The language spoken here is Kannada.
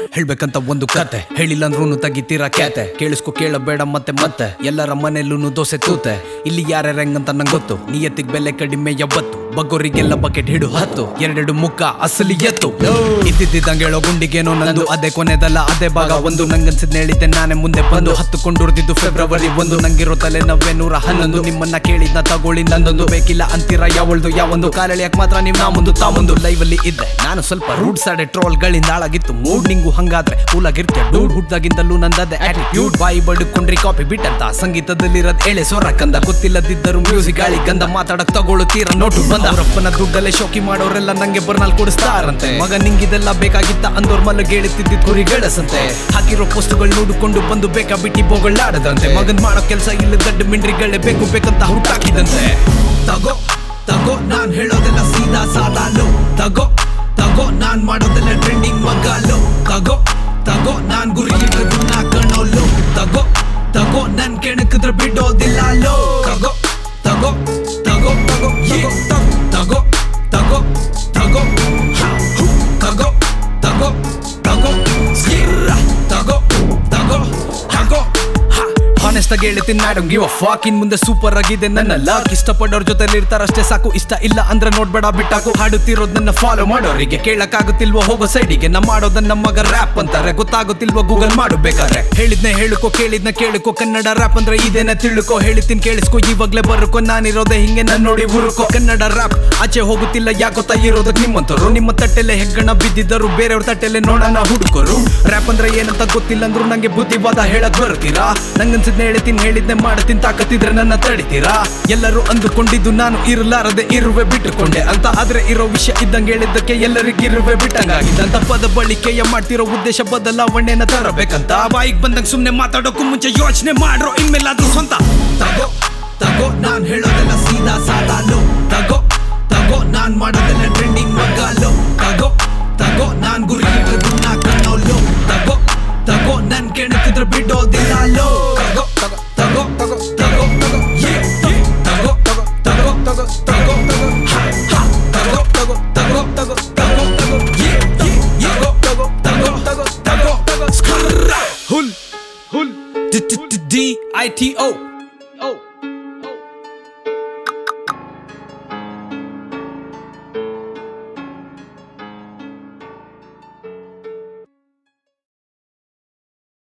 ಹೇಳ್ಬೇಕಂತ ಒಂದು ಕತೆ ಹೇಳಿಲ್ಲ ಅಂದ್ರೂ ತೆಗಿತೀರಾ ಕ್ಯಾತೆ ಕೇಳಿಸ್ಕೊ ಕೇಳಬೇಡ ಮತ್ತೆ ಮತ್ತೆ ಎಲ್ಲರ ಮನೆಯಲ್ಲೂ ದೋಸೆ ತೂತೆ ಇಲ್ಲಿ ಯಾರ್ಯಾರ ಹೆಂಗಂತ ನಂಗೆ ಗೊತ್ತು ನಿಯತ್ತಿಗ್ ಬೆಲೆ ಕಡಿಮೆ ಎಬ್ಬತ್ತು ಬಗ್ಗೋರಿಗೆಲ್ಲ ಬಕೆಟ್ ಹಿಡು ಹತ್ತು ಎರಡೆರಡು ಮುಖ ಅಸಲಿ ಎತ್ತು ಇದ್ದಿದ್ದಂಗೆ ಹೇಳೋ ಗುಂಡಿಗೇನೋ ನಂದು ಅದೇ ಕೊನೆದಲ್ಲ ಅದೇ ಭಾಗ ಒಂದು ನಂಗನ್ಸಿದ್ ಹೇಳಿದ್ದೆ ನಾನೇ ಮುಂದೆ ಬಂದು ಹತ್ತುಕೊಂಡು ಉಳಿದಿದ್ದು ಫೆಬ್ರವರಿ ಒಂದು ನಂಗಿರೋ ತಲೆ ನವ್ವೆ ನೂರ ಹನ್ನೊಂದು ನಿಮ್ಮನ್ನ ಕೇಳಿದ್ನ ತಗೊಳ್ಳಿ ನಂದೊಂದು ಬೇಕಿಲ್ಲ ಅಂತೀರ ಯಾವಳ್ದು ಯಾವೊಂದು ಕಾಲೆಳೆಯಕ್ ಮಾತ್ರ ನೀವು ನಾ ಮುಂದು ತಾ ಮುಂದು ಲೈವ್ ಅಲ್ಲಿ ಇದ್ದೆ ನಾನು ಸ್ವಲ್ಪ ರೂಡ್ ಸಾಡೆ ಟ್ರೋಲ್ ಗಳಿಂದ ಹಾಳಾಗಿತ್ತು ಮೂಡ್ ನಿಂಗು ಹಂಗಾದ್ರೆ ಕೂಲಾಗಿರ್ತೀಯ ಡೂಡ್ ಹುಟ್ದಾಗಿಂದಲೂ ನಂದದೆ ಆಟಿಟ್ಯೂಡ್ ಬಾಯಿ ಬಡ್ಕೊಂಡ್ರಿ ಕಾಪಿ ಬಿಟ್ಟಂತ ಸಂಗೀತದಲ್ಲಿರೋದ್ ಎಳೆ ಸೊರ ಕಂದ ಗೊತ್ತಿಲ್ಲದಿದ್ದರು ಮ್ಯೂಸಿಕ್ ಗಾಳಿ ಗಂಧ ಮಾತಾಡಕ್ ತಗೊಳ್ಳುತ್ತೀರ ನೋಟು ಬಂದ ಅವರಪ್ಪನ ದುಡ್ಡಲ್ಲೇ ಶೋಕಿ ಮಾಡೋರೆಲ್ಲ ನಂಗೆ ಬರ್ನಾಲ್ ಕೊಡಿಸ್ತಾರಂತೆ ಮಗ ನಿಂಗಿದೆಲ್ಲ ಬೇಕಾಗಿತ್ತ ಅಂದೋರ್ ಮಲ್ಲ ಗೇಳುತ್ತಿದ್ದ ಕುರಿ ಗೆಳಸಂತೆ ಹಾಕಿರೋ ಪೋಸ್ಟ್ಗಳು ನೋಡಿಕೊಂಡು ಬಂದು ಬೇಕಾ ಬಿಟ್ಟಿ ಬೋಗಳಾಡದಂತೆ ಮಗನ್ ಮಾಡೋ ಕೆಲಸ ಇಲ್ಲ ದಡ್ಡ ಮಿಂಡ್ರಿಗಳೇ ಬೇಕು ಬೇಕಂತ ಹುಟ್ಟಾಕಿದಂತೆ ತಗೋ ತಗೋ ನಾನ್ ಹೇಳೋದೆಲ್ಲ ಸೀದಾ ಸಾದಾಲು ತಗೋ ತಗೋ ನಾನ್ ಮಾಡೋದೆಲ್ಲ ಟ್ರೆಂಡಿಂಗ್ ಮಗಾಲು ತಗೋ ತಗೋ ನಾನ್ ಗುರಿ ಇಟ್ಟದನ್ನ ಕಣೋಲು ತಗೋ ತಗೋ ನನ್ ಕೆಣಕಿದ್ರೆ ಬಿಡೋದಿಲ್ಲ ಲೋ ತಗೋ ತಗೋ ತಗೋ ತಗೋ ತಗೋ ತಗೋ ತಗೋ ತಗೋ ಹ, ಹು, ತಗೋ ತಗೋ ತಗೋ ಸ್ಕಿರ್ರ, ತಗೋ ತಗೋ ತಗೋ ಹಾನೆಸ್ಟ್ ಆಗಿ ಹೇಳ್ತೀನಿ ಮ್ಯಾಡಮ್ ಗಿವ್ ಫಾಕ್ ಇನ್ ಮುಂದೆ ಸೂಪರ್ ಆಗಿದೆ ನನ್ನ ಲಾಕ್ ಇಷ್ಟಪಡೋರ್ ಜೊತೆ ಇರ್ತಾರಷ್ಟೇ ಸಾಕು ಇಷ್ಟ ಇಲ್ಲ ಅಂದ್ರೆ ನೋಡ್ಬೇಡ ಬಿಟ್ಟಾಕು ಹಾಡುತ್ತಿರೋದ್ ನನ್ನ ಫಾಲೋ ಮಾಡೋರಿಗೆ ಕೇಳಕ್ಕಾಗುತ್ತಿಲ್ವೋ ಹೋಗೋ ಸೈಡಿಗೆ ನಾ ಮಾಡೋದನ್ನ ನಮ್ಮ ಮಗ ರ್ಯಾಪ್ ಅಂತಾರೆ ಗೊತ್ತಾಗುತ್ತಿಲ್ವೋ ಗೂಗಲ್ ಮಾಡು ಬೇಕಾದ್ರೆ ಹೇಳಿದ್ನೆ ಹೇಳುಕೋ ಕೇಳಿದ್ನ ಕೇಳುಕೋ ಕನ್ನಡ ರ್ಯಾಪ್ ಅಂದ್ರೆ ಇದೇನ ತಿಳ್ಕೋ ಹೇಳಿತೀನಿ ಕೇಳಿಸ್ಕೋ ಇವಾಗ್ಲೇ ಬರುಕೋ ನಾನಿರೋದೆ ಹಿಂಗೆ ನನ್ ನೋಡಿ ಹುರುಕೋ ಕನ್ನಡ ರ್ಯಾಪ್ ಆಚೆ ಹೋಗುತ್ತಿಲ್ಲ ಯಾಕೋತಾ ಇರೋದಕ್ ನಿಮ್ಮಂತರು ನಿಮ್ಮ ತಟ್ಟೆಲೆ ಹೆಗ್ಗಣ ಬಿದ್ದಿದ್ದರು ಬೇರೆಯವ್ರ ತಟ್ಟೆಲೆ ನೋಡೋಣ ಹುಡುಕರು ರ್ಯಾಪ್ ಅಂದ್ರೆ ಏನಂತ ಗೊತ್ತಿಲ್ಲ ಅಂದ್ರು ನಂಗೆ ಬುದ್ಧಿವಾದ ಹೇಳಕ್ ಬರ್ತೀರಾ ನಂಗನ್ಸಿದ್ನ ಹೇಳ್ತೀನಿ ಹೇಳಿದ್ನೆ ಮಾಡ್ತೀನಿ ತಾಕತ್ತಿದ್ರೆ ನನ್ನ ತಡಿತೀರಾ ಎಲ್ಲರೂ ಅಂದುಕೊಂಡಿದ್ದು ನಾನು ಇರಲಾರದೆ ಇರುವೆ ಬಿಟ್ಟುಕೊಂಡೆ ಅಂತ ಆದ್ರೆ ಇರೋ ವಿಷಯ ಇದ್ದಂಗೆ ಹೇಳಿದ್ದಕ್ಕೆ ಎಲ್ಲರಿಗಿರುವೆ ಬಿಟ್ಟಂಗಾಗಿದ್ದಂತ ಪದ ಬಳಕೆಯ ಮಾಡ್ತಿರೋ ಉದ್ದೇಶ ಬದಲಾವಣೆನ ತರಬೇಕಂತ ಬಾಯಿಗೆ ಬಂದಂಗ್ ಸುಮ್ನೆ ಮಾತಾಡೋಕು ಮುಂಚೆ ಯೋಚನೆ ಮಾಡ್ರೋ ಇನ್ಮೇಲಾದ್ರೂ ಸ್ವಂತ ತಗೋ ತಗೋ ನಾನ್ ಹೇಳೋದೆಲ್ಲ ಸೀದಾ ಸಾದಾಲು ತಗೋ ತಗೋ ನಾನ್ ಮಾಡೋದೆಲ್ಲ ಟ್ರೆಂಡಿಂಗ್ ಮಗಾಲು ತಗೋ ತಗೋ ನಾನ್ ಗುರಿ ಇಟ್ಟದನ್ನ ಕಣೋಲು ತಗೋ ತಗೋ ನನ್ ಕೆಣಕಿದ್ರೆ ಬಿಡೋದಿಲ್ಲ ಲೋ ತಗೋ ತಗೋ ತಗೋ ತಗೋ ತಗೋ ತಗೋ yeah, yeah. ತಗೋ ತಗೋ ತಗೋ ತಗೋ ತಗೋ ತಗೋ ಹ, ಹ. ತಗೋ ತಗೋ ತಗೋ ತಗೋ ತಗೋ ತಗೋ yeah, yeah, yeah. ತಗೋ ತಗೋ ತಗೋ ತಗೋ ತಗೋ ಸ್ಕರ್ರ. ಹುಲ್ ಹುಲ್ ಡಿ ಐ ಟಿ ಓ